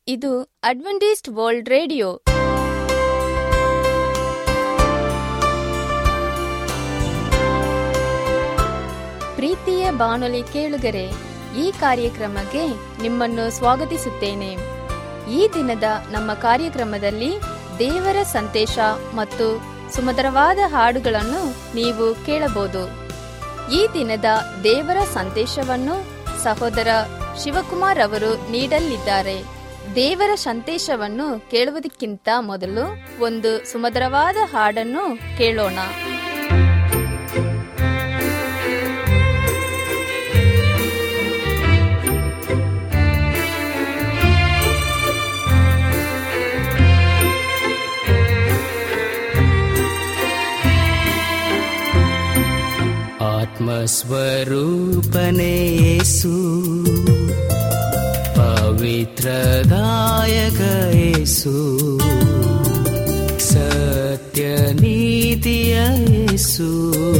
ಇದು Adventist world radio ಪ್ರೀತಿಯ ಬಾನುಲಿ ಕೇಳುಗರೆ ಈ ಕಾರ್ಯಕ್ರಮಕ್ಕೆ ನಿಮ್ಮನ್ನು ಸ್ವಾಗತಿಸುತ್ತೇನೆ ಈ ದಿನದ ನಮ್ಮ ಕಾರ್ಯಕ್ರಮದಲ್ಲಿ ದೇವರ ಸಂದೇಶ ಮತ್ತು ಸುಮಧುರವಾದ ಹಾಡುಗಳನ್ನು ನೀವು ಕೇಳಬಹುದು ಈ ದಿನದ ದೇವರ ಸಂದೇಶವನ್ನು ಸಹೋದರ ಶಿವಕುಮಾರ್ ಅವರು ನೀಡಲಿದ್ದಾರೆ ದೇವರ ಸಂದೇಶವನ್ನು ಕೇಳುವುದಕ್ಕಿಂತ ಮೊದಲು ಒಂದು ಸುಮಧುರವಾದ ಹಾಡನ್ನು ಕೇಳೋಣ ಆತ್ಮಸ್ವರೂಪನೇ ಯೇಸು ಪವಿತ್ರದಾಯಕ ಯೇಸು ಸತ್ಯ ನೀತಿಯ ಯೇಸು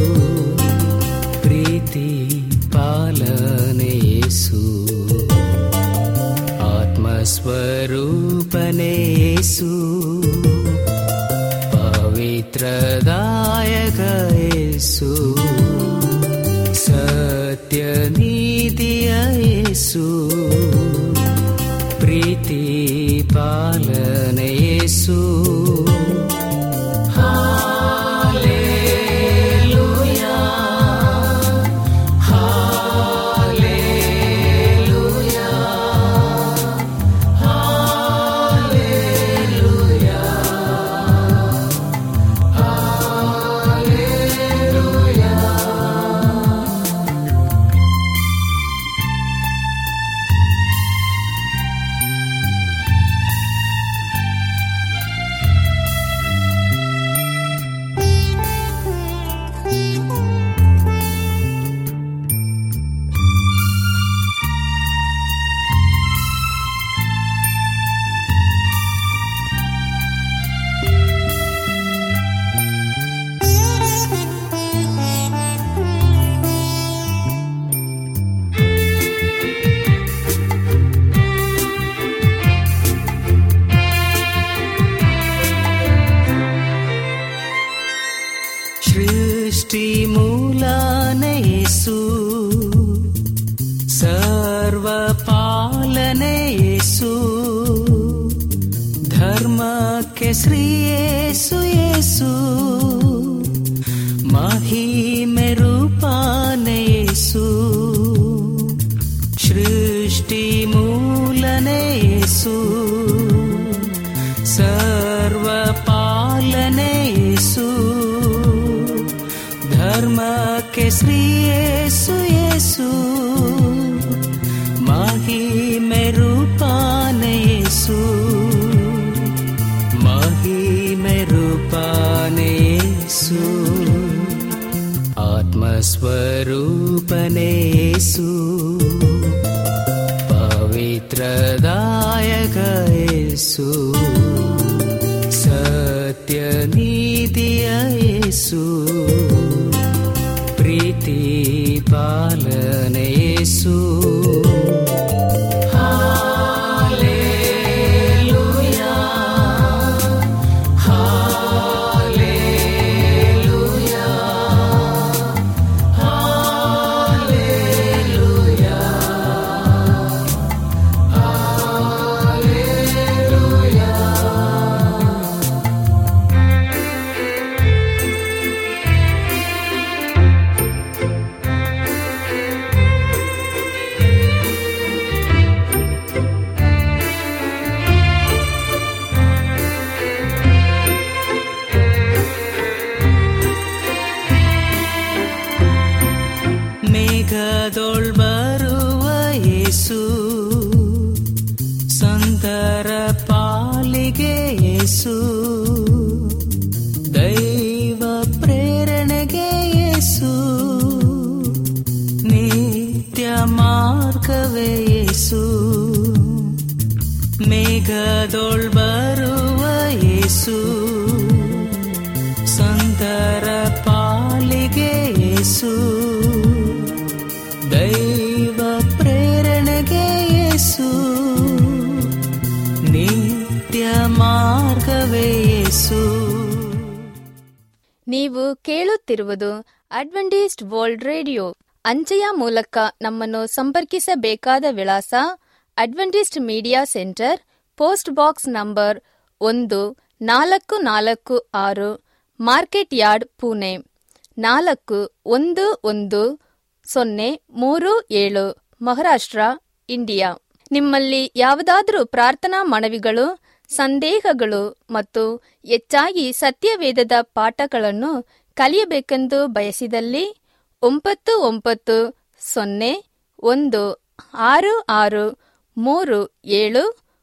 ಪ್ರೀತಿ ಪಾಲನೆ ಯೇಸು ಆತ್ಮಸ್ವರೂಪನೇ ಯೇಸು ಪವಿತ್ರದಾಯಕ ಯೇಸು ಸತ್ಯ ನೀತಿಯ ಯೇಸು ಪ್ರೀತಿ ಪಾಲನೆ ಯೇಸು ಹಾಲೆಲೂಯಾ ಹಾಲೆಲೂಯಾ ಹಾಲೆಲೂಯಾ ಸೃಷ್ಟಿ ಮೂಲನೆ ಯೇಸು ಸರ್ವ ಪಾಲನೆ ಯೇಸು ಧರ್ಮಕ್ಕೆ ಶ್ರೀ ಯೇಸು ಯೇಸು ಮಹಿಮೆ ರೂಪಾನೆ ಯೇಸು ಸೃಷ್ಟಿ ಮೂಲನೆ ಯೇಸು ಸರ್ವ ಪಾಲನೆ ಯೇಸು ಧರ್ಮಕ್ಕೆ ಶ್ರೀ ಯೇಸು ಯೇಸು ಮಹಿಮೆ ರೂಪಾನೆ ಯೇಸು ಮಹಿಮೆ ರೂಪಾನೆ ಯೇಸು ಆತ್ಮಸ್ವರೂಪನೆ ಯೇಸು ಪವಿತ್ರದಾಯಕ ಯೇಸು ಸತ್ಯ ನೀತಿಯ ಯೇಸು ಪ್ರೀತಿ ಪಾಲನೆ ಯೇಸು ಹಾಲೆಲೂಯಾ ಹಾಲೆಲೂಯಾ ಹಾಲೆಲೂಯಾ ಮೇಘದೊಳ್ ಬರುವ ಯೇಸು ಸಂತರ ಪಾಲಿಗೆ ಯೇಸು ದೈವ ಪ್ರೇರಣೆಗೆ ಯೇಸು ನಿತ್ಯ ಮಾರ್ಗವೇ ಯೇಸು ಮೇಘದೊಳ್ ಬರುವ ಯೇಸು ಸಂತರ ಪಾಲಿಗೆ ಯೇಸು ದೈವ ಪ್ರೇರಣೆಗೆ ಯೇಸು ಮಾರ್ಗವೇ ಯೇಸು ನೀವು ಕೇಳುತ್ತಿರುವುದು ಅಡ್ವೆಂಟಿಸ್ಟ್ ವರ್ಲ್ಡ್ ರೇಡಿಯೋ ಅಂಚೆಯ ಮೂಲಕ ನಮ್ಮನ್ನು ಸಂಪರ್ಕಿಸಬೇಕಾದ ವಿಳಾಸ Adventist media centre post box number ಒಂದು ನಾಲ್ಕು ನಾಲ್ಕು ಆರು ಮಾರ್ಕೆಟ್ ಯಾರ್ಡ್ ಪುಣೆ ನಾಲ್ಕು ಒಂದು ಒಂದು ಸೊನ್ನೆ ಮೂರು ಏಳು ಮಹಾರಾಷ್ಟ್ರ ಇಂಡಿಯಾ ನಿಮ್ಮಲ್ಲಿ ಯಾವುದಾದರೂ ಪ್ರಾರ್ಥನಾ ಮನವಿಗಳು ಸಂದೇಹಗಳು ಮತ್ತು ಹೆಚ್ಚಾಗಿ ಸತ್ಯವೇದದ ಪಾಠಗಳನ್ನು ಕಲಿಯಬೇಕೆಂದು ಬಯಸಿದಲ್ಲಿ ಒಂಬತ್ತು ಒಂಬತ್ತು ಸೊನ್ನೆ ಒಂದು ಆರು ಆರು ಮೂರು ಏಳು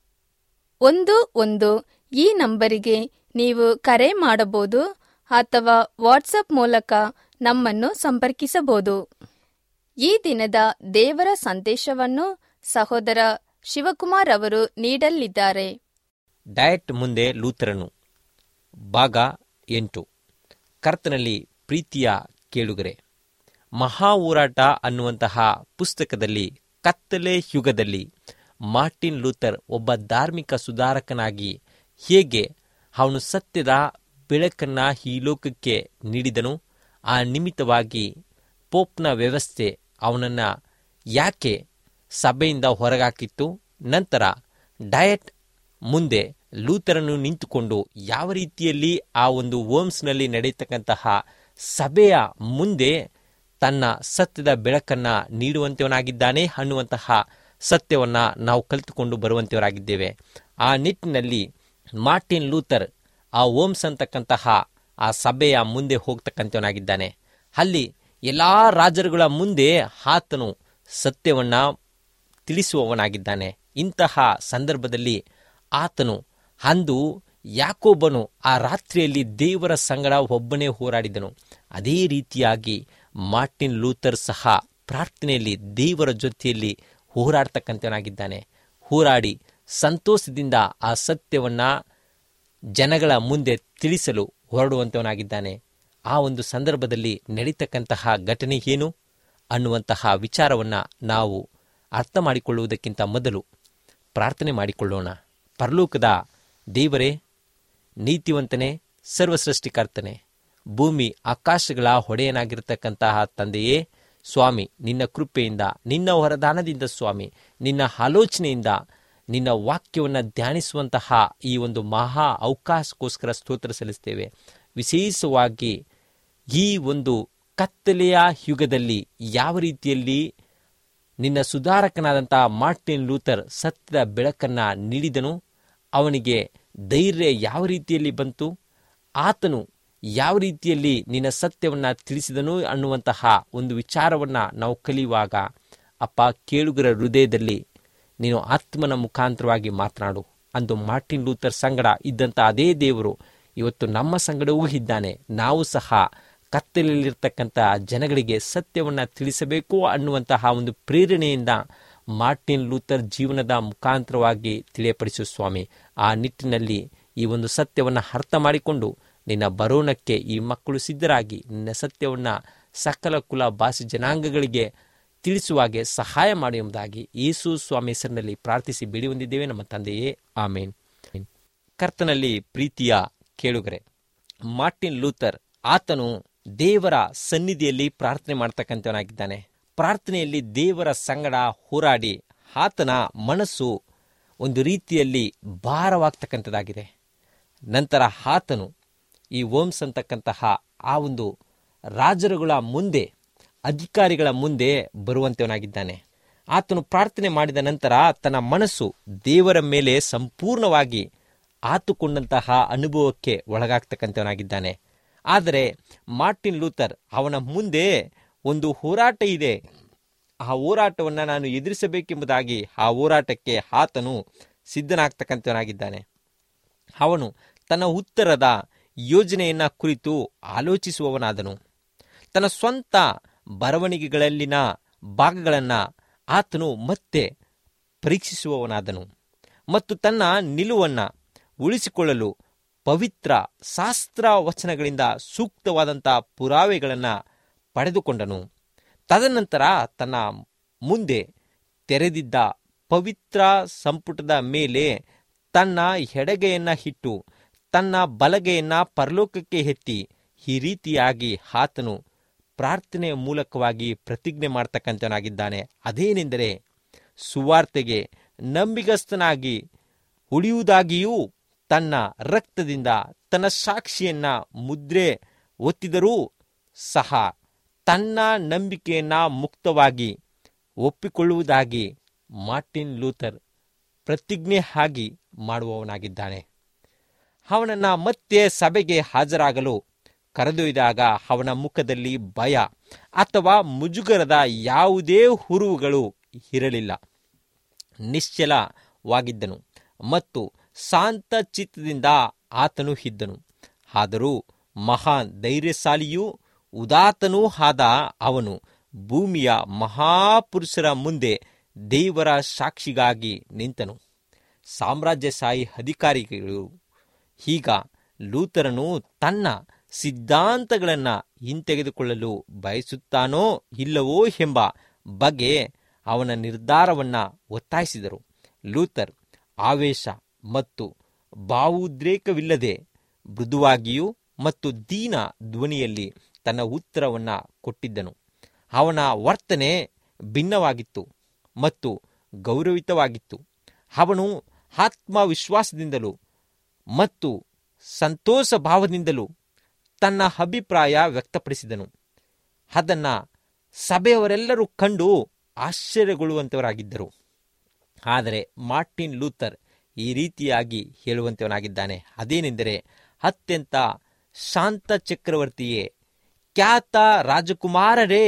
ಒಂದು ಒಂದು ಈ ನಂಬರಿಗೆ ನೀವು ಕರೆ ಮಾಡಬಹುದು ಅಥವಾ ವಾಟ್ಸಪ್ ಮೂಲಕ ನಮ್ಮನ್ನು ಸಂಪರ್ಕಿಸಬಹುದು ಈ ದಿನದ ದೇವರ ಸಂದೇಶವನ್ನು ಸಹೋದರ ಶಿವಕುಮಾರ್ ಅವರು ನೀಡಲಿದ್ದಾರೆ ಡಯಟ್ ಮುಂದೆ ಲೂಥರನು ಭಾಗ ಎಂಟು ಕರ್ತನಲ್ಲಿ ಪ್ರೀತಿಯ ಕೇಳುಗರೆ ಮಹಾ ಹೋರಾಟ ಅನ್ನುವಂತಹ ಪುಸ್ತಕದಲ್ಲಿ ಕತ್ತಲೆ ಯುಗದಲ್ಲಿ ಮಾರ್ಟಿನ್ ಲೂಥರ್ ಒಬ್ಬ ಧಾರ್ಮಿಕ ಸುಧಾರಕನಾಗಿ ಹೇಗೆ ಅವನು ಸತ್ಯದ ಬೆಳಕನ್ನ ಈ ಲೋಕಕ್ಕೆ ನೀಡಿದನು ಆ ನಿಮಿತ್ತವಾಗಿ ಪೋಪ್ನ ವ್ಯವಸ್ಥೆ ಅವನನ್ನು ಯಾಕೆ ಸಭೆಯಿಂದ ಹೊರಗಾಕಿತ್ತು ನಂತರ ಡಯಟ್ ಮುಂದೆ ಲೂಥರನ್ನು ನಿಂತುಕೊಂಡು ಯಾವ ರೀತಿಯಲ್ಲಿ ಆ ಒಂದು ಓಮ್ಸ್ನಲ್ಲಿ ನಡೆಯತಕ್ಕಂತಹ ಸಭೆಯ ಮುಂದೆ ತನ್ನ ಸತ್ಯದ ಬೆಳಕನ್ನ ನೀಡುವಂತವನಾಗಿದ್ದಾನೆ ಅನ್ನುವಂತಹ ಸತ್ಯವನ್ನ ನಾವು ಕಲಿತುಕೊಂಡು ಬರುವಂತವರಾಗಿದ್ದೇವೆ ಆ ನಿಟ್ಟಿನಲ್ಲಿ ಮಾರ್ಟಿನ್ ಲೂಥರ್ ಆ ಓಮ್ಸ್ ಅಂತಕ್ಕಂತಹ ಆ ಸಭೆಯ ಮುಂದೆ ಹೋಗ್ತಕ್ಕಂಥವನಾಗಿದ್ದಾನೆ ಅಲ್ಲಿ ಎಲ್ಲಾ ರಾಜರುಗಳ ಮುಂದೆ ಆತನು ಸತ್ಯವನ್ನ ತಿಳಿಸುವವನಾಗಿದ್ದಾನೆ ಇಂತಹ ಸಂದರ್ಭದಲ್ಲಿ ಆತನು ಅಂದು ಯಾಕೋಬನು ಆ ರಾತ್ರಿಯಲ್ಲಿ ದೇವರ ಸಂಗಡ ಒಬ್ಬನೇ ಹೋರಾಡಿದನು ಅದೇ ರೀತಿಯಾಗಿ ಮಾರ್ಟಿನ್ ಲೂಥರ್ ಸಹ ಪ್ರಾರ್ಥನೆಯಲ್ಲಿ ದೇವರ ಜೊತೆಯಲ್ಲಿ ಹೋರಾಡ್ತಕ್ಕಂಥವನಾಗಿದ್ದಾನೆ ಹೋರಾಡಿ ಸಂತೋಷದಿಂದ ಆ ಸತ್ಯವನ್ನ ಜನಗಳ ಮುಂದೆ ತಿಳಿಸಲು ಹೊರಡುವಂತವನಾಗಿದ್ದಾನೆ ಆ ಒಂದು ಸಂದರ್ಭದಲ್ಲಿ ನಡೀತಕ್ಕಂತಹ ಘಟನೆ ಏನು ಅನ್ನುವಂತಹ ವಿಚಾರವನ್ನು ನಾವು ಅರ್ಥ ಮಾಡಿಕೊಳ್ಳುವುದಕ್ಕಿಂತ ಮೊದಲು ಪ್ರಾರ್ಥನೆ ಮಾಡಿಕೊಳ್ಳೋಣ ಪರಲೋಕದ ದೇವರೇ ನೀತಿವಂತನೇ ಸರ್ವಸೃಷ್ಟಿಕರ್ತನೆ ಭೂಮಿ ಆಕಾಶಗಳ ಹೊಡೆಯನಾಗಿರ್ತಕ್ಕಂತಹ ತಂದೆಯೇ ಸ್ವಾಮಿ ನಿನ್ನ ಕೃಪೆಯಿಂದ ನಿನ್ನ ವರದಾನದಿಂದ ಸ್ವಾಮಿ ನಿನ್ನ ಆಲೋಚನೆಯಿಂದ ನಿನ್ನ ವಾಕ್ಯವನ್ನು ಧ್ಯಾನಿಸುವಂತಹ ಈ ಒಂದು ಮಹಾ ಅವಕಾಶಕ್ಕೋಸ್ಕರ ಸ್ತೋತ್ರ ಸಲ್ಲಿಸ್ತೇವೆ ವಿಶೇಷವಾಗಿ ಈ ಒಂದು ಕತ್ತಲೆಯ ಯುಗದಲ್ಲಿ ಯಾವ ರೀತಿಯಲ್ಲಿ ನಿನ್ನ ಸುಧಾರಕನಾದಂತಹ ಮಾರ್ಟಿನ್ ಲೂಥರ್ ಸತ್ಯದ ಬೆಳಕನ್ನ ನೀಡಿದನು ಅವನಿಗೆ ಧೈರ್ಯ ಯಾವ ರೀತಿಯಲ್ಲಿ ಬಂತು ಆತನು ಯಾವ ರೀತಿಯಲ್ಲಿ ನಿನ್ನ ಸತ್ಯವನ್ನ ತಿಳಿಸಿದನು ಅನ್ನುವಂತಹ ಒಂದು ವಿಚಾರವನ್ನ ನಾವು ಕಲಿಯುವಾಗ ಅಪ್ಪ ಕೇಳುಗರ ಹೃದಯದಲ್ಲಿ ನೀನು ಆತ್ಮನ ಮುಖಾಂತರವಾಗಿ ಮಾತನಾಡು ಅಂದು ಮಾರ್ಟಿನ್ ಲೂಥರ್ ಸಂಗಡ ಇದ್ದಂಥ ಅದೇ ದೇವರು ಇವತ್ತು ನಮ್ಮ ಸಂಗಡವೂ ಇದ್ದಾನೆ ನಾವು ಸಹ ಕತ್ತಲೆಯಲ್ಲಿರ್ತಕ್ಕಂಥ ಜನಗಳಿಗೆ ಸತ್ಯವನ್ನ ತಿಳಿಸಬೇಕು ಅನ್ನುವಂತಹ ಒಂದು ಪ್ರೇರಣೆಯಿಂದ ಮಾರ್ಟಿನ್ ಲೂಥರ್ ಜೀವನದ ಮುಖಾಂತರವಾಗಿ ತಿಳಿಯಪಡಿಸು ಸ್ವಾಮಿ ಆ ನಿಟ್ಟಿನಲ್ಲಿ ಈ ಒಂದು ಸತ್ಯವನ್ನು ಅರ್ಥ ಮಾಡಿಕೊಂಡು ನಿನ್ನ ಬರೋಣಕ್ಕೆ ಈ ಮಕ್ಕಳು ಸಿದ್ಧರಾಗಿ ನಿನ್ನ ಸತ್ಯವನ್ನ ಸಕಲ ಕುಲ ಭಾಷೆ ಜನಾಂಗಗಳಿಗೆ ತಿಳಿಸುವಾಗೆ ಸಹಾಯ ಮಾಡಿ ಎಂಬುದಾಗಿ ಯೇಸು ಸ್ವಾಮಿ ಹೆಸರಿನಲ್ಲಿ ಪ್ರಾರ್ಥಿಸಿ ಬೇಡಿ ಹೊಂದಿದ್ದೇವೆ ನಮ್ಮ ತಂದೆಯೇ ಆಮೇನ್ ಕರ್ತನಲ್ಲಿ ಪ್ರೀತಿಯ ಕೇಳುಗರೆ ಮಾರ್ಟಿನ್ ಲೂಥರ್ ಆತನು ದೇವರ ಸನ್ನಿಧಿಯಲ್ಲಿ ಪ್ರಾರ್ಥನೆ ಮಾಡ್ತಕ್ಕಂಥವನಾಗಿದ್ದಾನೆ ಪ್ರಾರ್ಥನೆಯಲ್ಲಿ ದೇವರ ಸಂಗಡ ಹೋರಾಡಿ ಆತನ ಮನಸ್ಸು ಒಂದು ರೀತಿಯಲ್ಲಿ ಭಾರವಾಗ್ತಕ್ಕಂಥದ್ದಾಗಿದೆ ನಂತರ ಆತನು ಈ ಓಮ್ಸ್ ಅಂತಕ್ಕಂತಹ ಆ ಒಂದು ರಾಜರುಗಳ ಮುಂದೆ ಅಧಿಕಾರಿಗಳ ಮುಂದೆ ಬರುವಂತವನಾಗಿದ್ದಾನೆ ಆತನು ಪ್ರಾರ್ಥನೆ ಮಾಡಿದ ನಂತರ ತನ್ನ ಮನಸ್ಸು ದೇವರ ಮೇಲೆ ಸಂಪೂರ್ಣವಾಗಿ ಆತುಕೊಂಡಂತಹ ಅನುಭವಕ್ಕೆ ಒಳಗಾಗ್ತಕ್ಕಂಥವನಾಗಿದ್ದಾನೆ ಆದರೆ ಮಾರ್ಟಿನ್ ಲೂಥರ್ ಅವನ ಮುಂದೆ ಒಂದು ಹೋರಾಟ ಇದೆ ಆ ಹೋರಾಟವನ್ನು ನಾನು ಎದುರಿಸಬೇಕೆಂಬುದಾಗಿ ಆ ಹೋರಾಟಕ್ಕೆ ಆತನು ಸಿದ್ಧನಾಗ್ತಕ್ಕಂಥವನಾಗಿದ್ದಾನೆ ಅವನು ತನ್ನ ಉತ್ತರದ ಯೋಜನೆಯನ್ನ ಕುರಿತು ಆಲೋಚಿಸುವವನಾದನು ತನ್ನ ಸ್ವಂತ ಬರವಣಿಗೆಗಳಲ್ಲಿನ ಭಾಗಗಳನ್ನು ಆತನು ಮತ್ತೆ ಪರೀಕ್ಷಿಸುವವನಾದನು ಮತ್ತು ತನ್ನ ನಿಲುವನ್ನು ಉಳಿಸಿಕೊಳ್ಳಲು ಪವಿತ್ರ ಶಾಸ್ತ್ರ ವಚನಗಳಿಂದ ಸೂಕ್ತವಾದಂಥ ಪುರಾವೆಗಳನ್ನು ಪಡೆದುಕೊಂಡನು ತದನಂತರ ತನ್ನ ಮುಂದೆ ತೆರೆದಿದ್ದ ಪವಿತ್ರ ಸಂಪುಟದ ಮೇಲೆ ತನ್ನ ಎಡಗೆಯನ್ನ ಇಟ್ಟು ತನ್ನ ಬಲಗೆಯನ್ನ ಪರಲೋಕಕ್ಕೆ ಎತ್ತಿ ಈ ರೀತಿಯಾಗಿ ಆತನು ಪ್ರಾರ್ಥನೆಯ ಮೂಲಕವಾಗಿ ಪ್ರತಿಜ್ಞೆ ಮಾಡ್ತಕ್ಕಂಥವನಾಗಿದ್ದಾನೆ ಅದೇನೆಂದರೆ ಸುವಾರ್ತೆಗೆ ನಂಬಿಗಸ್ತನಾಗಿ ಉಳಿಯುವುದಾಗಿಯೂ ತನ್ನ ರಕ್ತದಿಂದ ತನ್ನ ಸಾಕ್ಷಿಯನ್ನ ಮುದ್ರೆ ಒತ್ತಿದರೂ ಸಹ ತನ್ನ ನಂಬಿಕೆಯನ್ನ ಮುಕ್ತವಾಗಿ ಒಪ್ಪಿಕೊಳ್ಳುವುದಾಗಿ ಮಾರ್ಟಿನ್ ಲೂಥರ್ ಪ್ರತಿಜ್ಞೆ ಆಗಿ ಮಾಡುವವನಾಗಿದ್ದಾನೆ ಅವನನ್ನ ಮತ್ತೆ ಸಭೆಗೆ ಹಾಜರಾಗಲು ಕರೆದೊಯ್ದಾಗ ಅವನ ಮುಖದಲ್ಲಿ ಭಯ ಅಥವಾ ಮುಜುಗರದ ಯಾವುದೇ ಹುರುವುಗಳು ಇರಲಿಲ್ಲ ನಿಶ್ಚಲವಾಗಿದ್ದನು ಮತ್ತು ಶಾಂತ ಚಿತ್ತದಿಂದ ಆತನು ಇದ್ದನು ಆದರೂ ಮಹಾನ್ ಧೈರ್ಯಶಾಲಿಯೂ ಉದಾತ್ತನೂ ಆದ ಅವನು ಭೂಮಿಯ ಮಹಾಪುರುಷರ ಮುಂದೆ ದೇವರ ಸಾಕ್ಷಿಗಾಗಿ ನಿಂತನು ಸಾಮ್ರಾಜ್ಯಶಾಹಿ ಅಧಿಕಾರಿಗಳು ಈಗ ಲೂಥರನು ತನ್ನ ಸಿದ್ಧಾಂತಗಳನ್ನು ಹಿಂತೆಗೆದುಕೊಳ್ಳಲು ಬಯಸುತ್ತಾನೋ ಇಲ್ಲವೋ ಎಂಬ ಬಗ್ಗೆ ಅವನ ನಿರ್ಧಾರವನ್ನ ಒತ್ತಾಯಿಸಿದರು ಲೂಥರ್ ಆವೇಶ ಮತ್ತು ಭಾವೋದ್ರೇಕವಿಲ್ಲದೆ ಮೃದುವಾಗಿಯೂ ಮತ್ತು ದೀನ ಧ್ವನಿಯಲ್ಲಿ ತನ್ನ ಉತ್ತರವನ್ನ ಕೊಟ್ಟಿದ್ದನು ಅವನ ವರ್ತನೆ ಭಿನ್ನವಾಗಿತ್ತು ಮತ್ತು ಗೌರವಿತವಾಗಿತ್ತು ಅವನು ಆತ್ಮವಿಶ್ವಾಸದಿಂದಲೂ ಮತ್ತು ಸಂತೋಷ ಭಾವದಿಂದಲೂ ತನ್ನ ಅಭಿಪ್ರಾಯ ವ್ಯಕ್ತಪಡಿಸಿದನು ಅದನ್ನ ಸಭೆಯವರೆಲ್ಲರೂ ಕಂಡು ಆಶ್ಚರ್ಯಗೊಳ್ಳುವಂತವರಾಗಿದ್ದರು ಆದರೆ ಮಾರ್ಟಿನ್ ಲೂಥರ್ ಈ ರೀತಿಯಾಗಿ ಹೇಳುವಂತವನಾಗಿದ್ದಾನೆ ಅದೇನೆಂದರೆ ಅತ್ಯಂತ ಶಾಂತ ಚಕ್ರವರ್ತಿಯೇ ಖ್ಯಾತ ರಾಜಕುಮಾರರೇ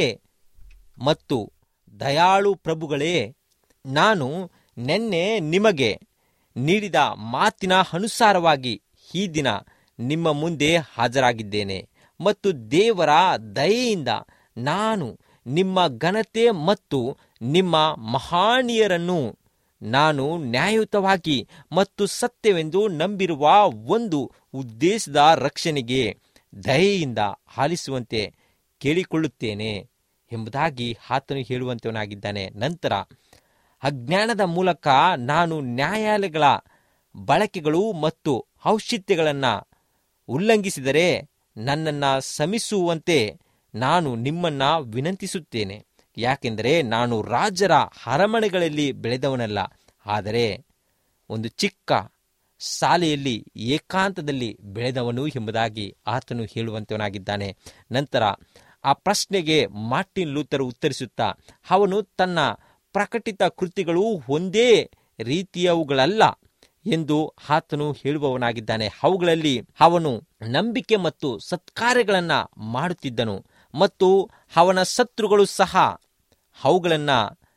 ಮತ್ತು ದಯಾಳು ಪ್ರಭುಗಳೇ ನಾನು ನಿನ್ನೆ ನಿಮಗೆ ನೀಡಿದ ಮಾತಿನ ಅನುಸಾರವಾಗಿ ಈ ದಿನ ನಿಮ್ಮ ಮುಂದೆ ಹಾಜರಾಗಿದ್ದೇನೆ ಮತ್ತು ದೇವರ ದಯೆಯಿಂದ ನಾನು ನಿಮ್ಮ ಘನತೆ ಮತ್ತು ನಿಮ್ಮ ಮಹಾನೀಯರನ್ನು ನಾನು ನ್ಯಾಯಯುತವಾಗಿ ಮತ್ತು ಸತ್ಯವೆಂದು ನಂಬಿರುವ ಒಂದು ಉದ್ದೇಶದ ರಕ್ಷಣೆಗೆ ದಯೆಯಿಂದ ಆಲಿಸುವಂತೆ ಕೇಳಿಕೊಳ್ಳುತ್ತೇನೆ ಎಂಬುದಾಗಿ ಆತನು ಹೇಳುವಂತವನಾಗಿದ್ದಾನೆ ನಂತರ ಅಜ್ಞಾನದ ಮೂಲಕ ನಾನು ನ್ಯಾಯಾಲಯಗಳ ಬಳಕೆಗಳು ಮತ್ತು ಔಷಿತ್ಯಗಳನ್ನು ಉಲ್ಲಂಘಿಸಿದರೆ ನನ್ನನ್ನು ಶಮಿಸುವಂತೆ ನಾನು ನಿಮ್ಮನ್ನ ವಿನಂತಿಸುತ್ತೇನೆ ಯಾಕೆಂದರೆ ನಾನು ರಾಜರ ಅರಮನೆಗಳಲ್ಲಿ ಬೆಳೆದವನಲ್ಲ ಆದರೆ ಒಂದು ಚಿಕ್ಕ ಶಾಲೆಯಲ್ಲಿ ಏಕಾಂತದಲ್ಲಿ ಬೆಳೆದವನು ಎಂಬುದಾಗಿ ಆತನು ಹೇಳುವಂತವನಾಗಿದ್ದಾನೆ ನಂತರ ಆ ಪ್ರಶ್ನೆಗೆ ಮಾರ್ಟಿನ್ ಲೂಥರ್ ಉತ್ತರಿಸುತ್ತಾ ಅವನು ತನ್ನ ಪ್ರಕಟಿತ ಕೃತಿಗಳು ಒಂದೇ ರೀತಿಯವುಗಳಲ್ಲ ಎಂದು ಆತನು ಹೇಳುವವನಾಗಿದ್ದಾನೆ ಅವುಗಳಲ್ಲಿ ಅವನು ನಂಬಿಕೆ ಮತ್ತು ಸತ್ಕಾರ್ಯಗಳನ್ನ ಮಾಡುತ್ತಿದ್ದನು ಮತ್ತು ಅವನ ಶತ್ರುಗಳು ಸಹ ಅವುಗಳನ್ನ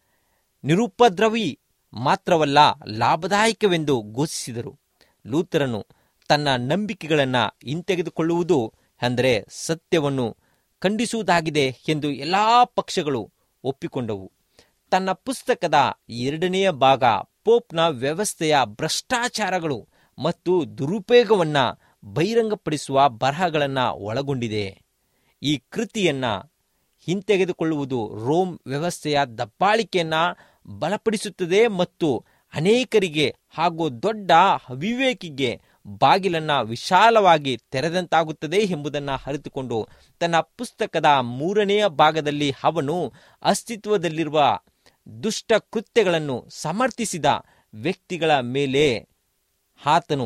ನಿರುಪದ್ರವಿ ಮಾತ್ರವಲ್ಲ ಲಾಭದಾಯಕವೆಂದು ಘೋಷಿಸಿದರು ಲೂಥರನು ತನ್ನ ನಂಬಿಕೆಗಳನ್ನು ಹಿಂತೆಗೆದುಕೊಳ್ಳುವುದು ಅಂದರೆ ಸತ್ಯವನ್ನು ಖಂಡಿಸುವುದಾಗಿದೆ ಎಂದು ಎಲ್ಲಾ ಪಕ್ಷಗಳು ಒಪ್ಪಿಕೊಂಡವು ತನ್ನ ಪುಸ್ತಕದ ಎರಡನೆಯ ಭಾಗ ಪೋಪ್ನ ವ್ಯವಸ್ಥೆಯ ಭ್ರಷ್ಟಾಚಾರಗಳು ಮತ್ತು ದುರುಪಯೋಗವನ್ನ ಬಹಿರಂಗಪಡಿಸುವ ಬರಹಗಳನ್ನು ಒಳಗೊಂಡಿದೆ ಈ ಕೃತಿಯನ್ನ ಹಿಂತೆಗೆದುಕೊಳ್ಳುವುದು ರೋಮ್ ವ್ಯವಸ್ಥೆಯ ದಬ್ಬಾಳಿಕೆಯನ್ನ ಬಲಪಡಿಸುತ್ತದೆ ಮತ್ತು ಅನೇಕರಿಗೆ ಹಾಗೂ ದೊಡ್ಡ ಅವಿವೇಕಿಗೆ ಬಾಗಿಲನ್ನ ವಿಶಾಲವಾಗಿ ತೆರೆದಂತಾಗುತ್ತದೆ ಎಂಬುದನ್ನು ಅರಿತುಕೊಂಡು ತನ್ನ ಪುಸ್ತಕದ ಮೂರನೆಯ ಭಾಗದಲ್ಲಿ ಅವನು ಅಸ್ತಿತ್ವದಲ್ಲಿರುವ ದುಷ್ಟ ಕೃತ್ಯಗಳನ್ನು ಸಮರ್ಥಿಸಿದ ವ್ಯಕ್ತಿಗಳ ಮೇಲೆ ಆತನು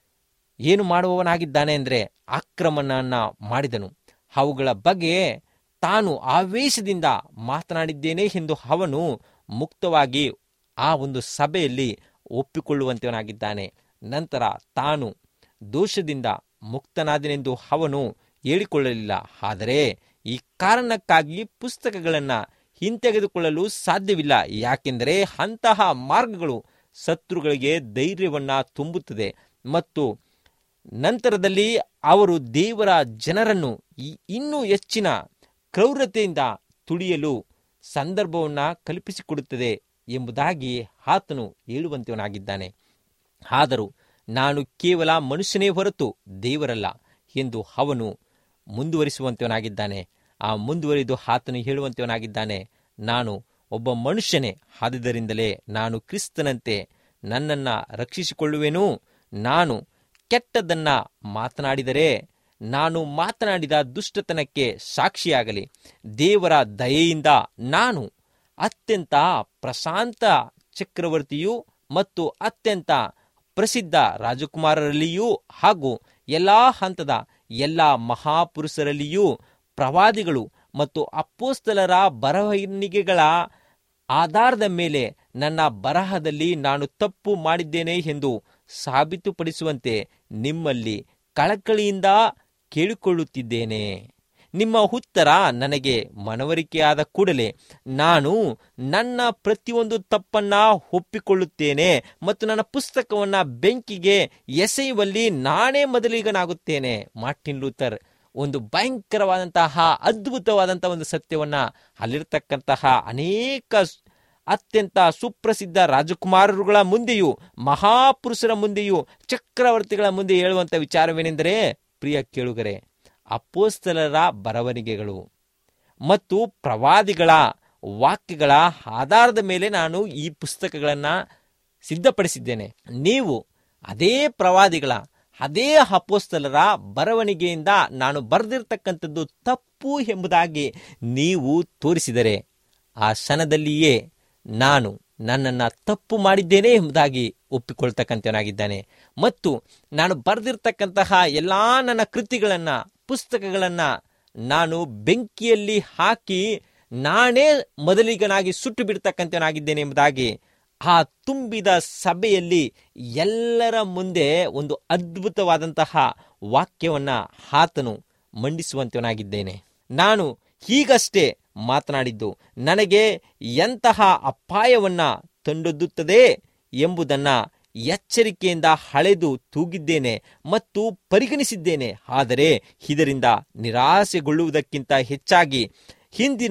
ಏನು ಮಾಡುವವನಾಗಿದ್ದಾನೆ ಅಂದರೆ ಆಕ್ರಮಣನ ಮಾಡಿದನು ಅವುಗಳ ಬಗ್ಗೆ ತಾನು ಆವೇಶದಿಂದ ಮಾತನಾಡಿದ್ದೇನೆ ಎಂದು ಅವನು ಮುಕ್ತವಾಗಿ ಆ ಒಂದು ಸಭೆಯಲ್ಲಿ ಒಪ್ಪಿಕೊಳ್ಳುವಂತವನಾಗಿದ್ದಾನೆ ನಂತರ ತಾನು ದೋಷದಿಂದ ಮುಕ್ತನಾದನೆಂದು ಅವನು ಹೇಳಿಕೊಳ್ಳಲಿಲ್ಲ ಆದರೆ ಈ ಕಾರಣಕ್ಕಾಗಿ ಪುಸ್ತಕಗಳನ್ನು ಹಿಂತೆಗೆದುಕೊಳ್ಳಲು ಸಾಧ್ಯವಿಲ್ಲ ಯಾಕೆಂದರೆ ಅಂತಹ ಮಾರ್ಗಗಳು ಶತ್ರುಗಳಿಗೆ ಧೈರ್ಯವನ್ನ ತುಂಬುತ್ತದೆ ಮತ್ತು ನಂತರದಲ್ಲಿ ಅವರು ದೇವರ ಜನರನ್ನು ಈ- ಇನ್ನೂ ಹೆಚ್ಚಿನ ಕ್ರೌರ್ಯತೆಯಿಂದ ತುಳಿಯಲು ಸಂದರ್ಭವನ್ನು ಕಲ್ಪಿಸಿಕೊಡುತ್ತದೆ ಎಂಬುದಾಗಿ ಆತನು ಹೇಳುವಂತವನಾಗಿದ್ದಾನೆ ಆದರೂ ನಾನು ಕೇವಲ ಮನುಷ್ಯನೇ ಹೊರತು ದೇವರಲ್ಲ ಎಂದು ಅವನು ಮುಂದುವರಿಸುವಂತವನಾಗಿದ್ದಾನೆ ಆ ಮುಂದುವರಿದು ಆತನು ಹೇಳುವಂತವನಾಗಿದ್ದಾನೆ ನಾನು ಒಬ್ಬ ಮನುಷ್ಯನೇ ಆದುದರಿಂದಲೇ ನಾನು ಕ್ರಿಸ್ತನಂತೆ ನನ್ನನ್ನು ರಕ್ಷಿಸಿಕೊಳ್ಳುವೆನು ನಾನು ಕೆಟ್ಟದನ್ನ ಮಾತನಾಡಿದರೆ ನಾನು ಮಾತನಾಡಿದ ದುಷ್ಟತನಕ್ಕೆ ಸಾಕ್ಷಿಯಾಗಲಿ ದೇವರ ದಯೆಯಿಂದ ನಾನು ಅತ್ಯಂತ ಪ್ರಶಾಂತ ಚಕ್ರವರ್ತಿಯೂ ಮತ್ತು ಅತ್ಯಂತ ಪ್ರಸಿದ್ಧ ರಾಜಕುಮಾರರಲ್ಲಿಯೂ ಹಾಗೂ ಎಲ್ಲ ಹಂತದ ಎಲ್ಲ ಮಹಾಪುರುಷರಲ್ಲಿಯೂ ಪ್ರವಾದಿಗಳು ಮತ್ತು ಅಪ್ಪೋಸ್ತಲರ ಬರವಣಿಗೆಗಳ ಆಧಾರದ ಮೇಲೆ ನನ್ನ ಬರಹದಲ್ಲಿ ನಾನು ತಪ್ಪು ಮಾಡಿದ್ದೇನೆ ಎಂದು ಸಾಬೀತುಪಡಿಸುವಂತೆ ನಿಮ್ಮಲ್ಲಿ ಕಳಕಳಿಯಿಂದ ಕೇಳಿಕೊಳ್ಳುತ್ತಿದ್ದೇನೆ ನಿಮ್ಮ ಉತ್ತರ ನನಗೆ ಮನವರಿಕೆಯಾದ ಕೂಡಲೇ ನಾನು ನನ್ನ ಪ್ರತಿಯೊಂದು ತಪ್ಪನ್ನ ಒಪ್ಪಿಕೊಳ್ಳುತ್ತೇನೆ ಮತ್ತು ನನ್ನ ಪುಸ್ತಕವನ್ನ ಬೆಂಕಿಗೆ ಎಸೆಯುವಲ್ಲಿ ನಾನೇ ಮೊದಲಿಗನಾಗುತ್ತೇನೆ ಮಾರ್ಟಿನ್ ಲೂಥರ್ ಒಂದು ಭಯಂಕರವಾದಂತಹ ಅದ್ಭುತವಾದಂತಹ ಒಂದು ಸತ್ಯವನ್ನ ಅಲ್ಲಿರ್ತಕ್ಕಂತಹ ಅನೇಕ ಸ್- ಅತ್ಯಂತ ಸುಪ್ರಸಿದ್ಧ ರಾಜಕುಮಾರರುಗಳ ಮುಂದೆಯೂ ಮಹಾಪುರುಷರ ಮುಂದೆಯೂ ಚಕ್ರವರ್ತಿಗಳ ಮುಂದೆ ಹೇಳುವಂತ ವಿಚಾರವೇನೆಂದರೆ ಪ್ರಿಯ ಕೇಳುಗರೆ ಅಪೋಸ್ತಲರ ಬರವಣಿಗೆಗಳು ಮತ್ತು ಪ್ರವಾದಿಗಳ ವಾಕ್ಯಗಳ ಆಧಾರದ ಮೇಲೆ ನಾನು ಈ ಪುಸ್ತಕಗಳನ್ನು ಸಿದ್ಧಪಡಿಸಿದ್ದೇನೆ ನೀವು ಅದೇ ಪ್ರವಾದಿಗಳ ಅದೇ ಅಪೋಸ್ತಲರ ಬರವಣಿಗೆಯಿಂದ ನಾನು ಬರೆದಿರ್ತಕ್ಕಂಥದ್ದು ತಪ್ಪು ಎಂಬುದಾಗಿ ನೀವು ತೋರಿಸಿದರೆ ಆ ಕ್ಷಣದಲ್ಲಿಯೇ ನಾನು ನನ್ನನ್ನು ತಪ್ಪು ಮಾಡಿದ್ದೇನೆ ಎಂಬುದಾಗಿ ಒಪ್ಪಿಕೊಳ್ತಕ್ಕಂಥವನಾಗಿದ್ದಾನೆ ಮತ್ತು ನಾನು ಬರೆದಿರ್ತಕ್ಕಂತಹ ಎಲ್ಲ ನನ್ನ ಕೃತಿಗಳನ್ನು ಪುಸ್ತಕಗಳನ್ನು ನಾನು ಬೆಂಕಿಯಲ್ಲಿ ಹಾಕಿ ನಾನೇ ಮೊದಲಿಗನಾಗಿ ಸುಟ್ಟು ಬಿಡ್ತಕ್ಕಂಥವನಾಗಿದ್ದೇನೆ ಎಂಬುದಾಗಿ ಆ ತುಂಬಿದ ಸಭೆಯಲ್ಲಿ ಎಲ್ಲರ ಮುಂದೆ ಒಂದು ಅದ್ಭುತವಾದಂತಹ ವಾಕ್ಯವನ್ನ ಆತನು ಮಂಡಿಸುವಂತವನಾಗಿದ್ದೇನೆ ನಾನು ಹೀಗಷ್ಟೇ ಮಾತನಾಡಿದ್ದು ನನಗೆ ಎಂತಹ ಅಪಾಯವನ್ನ ತಂದೊಡ್ಡುತ್ತದೆ ಎಂಬುದನ್ನ ಎಚ್ಚರಿಕೆಯಿಂದ ಹಳೆದು ತೂಗಿದ್ದೇನೆ ಮತ್ತು ಪರಿಗಣಿಸಿದ್ದೇನೆ ಆದರೆ ಇದರಿಂದ ನಿರಾಸೆಗೊಳ್ಳುವುದಕ್ಕಿಂತ ಹೆಚ್ಚಾಗಿ ಹಿಂದಿನ